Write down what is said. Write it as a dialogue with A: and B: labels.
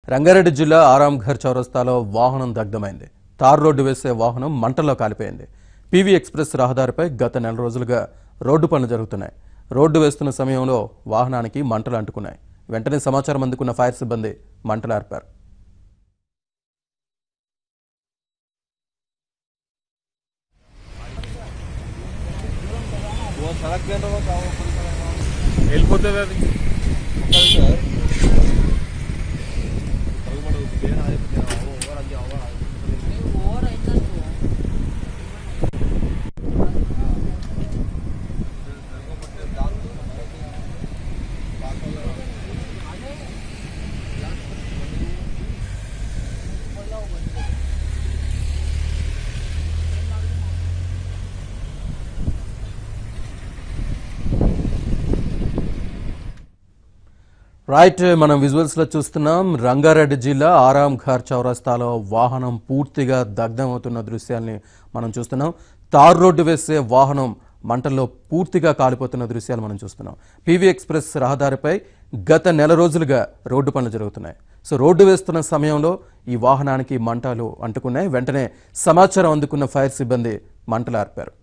A: రంగారెడ్డి జిల్లా ఆరాంఘర్ చౌరస్తాలో వాహనం దగ్ధమైంది తార్ రోడ్డు వేసే వాహనం మంటల్లో కాలిపోయింది పీవీ ఎక్స్ప్రెస్ రహదారిపై గత నెల రోజులుగా రోడ్డు పనులు జరుగుతున్నాయి రోడ్డు వేస్తున్న సమయంలో వాహనానికి మంటలు అంటుకున్నాయి వెంటనే సమాచారం అందుకున్న ఫైర్ సిబ్బంది మంటలు ఆర్పారు
B: वो सड़क पे रहो का वो पुलिस वाला काम।
C: వెళ్ళిపోతుంది అది
B: ఒక్కరి సార్ తగుమడు పేరు అది ఓవర్ అది ఓవర్ అది
A: రైట్ మనం విజువల్స్ లో చూస్తున్నాం రంగారెడ్డి జిల్లా ఆరాం ఘర్ చౌరస్తాలో వాహనం పూర్తిగా దగ్ధమవుతున్న దృశ్యాల్ని మనం చూస్తున్నాం తార్ రోడ్డు వేసే వాహనం మంటల్లో పూర్తిగా కాలిపోతున్న దృశ్యాలు మనం చూస్తున్నాం పీవీ ఎక్స్ప్రెస్ రహదారిపై గత నెల రోజులుగా రోడ్డు పనులు జరుగుతున్నాయి సో రోడ్డు వేస్తున్న సమయంలో ఈ వాహనానికి మంటలు అంటుకున్నాయి వెంటనే సమాచారం అందుకున్న ఫైర్ సిబ్బంది మంటలు ఆర్పారు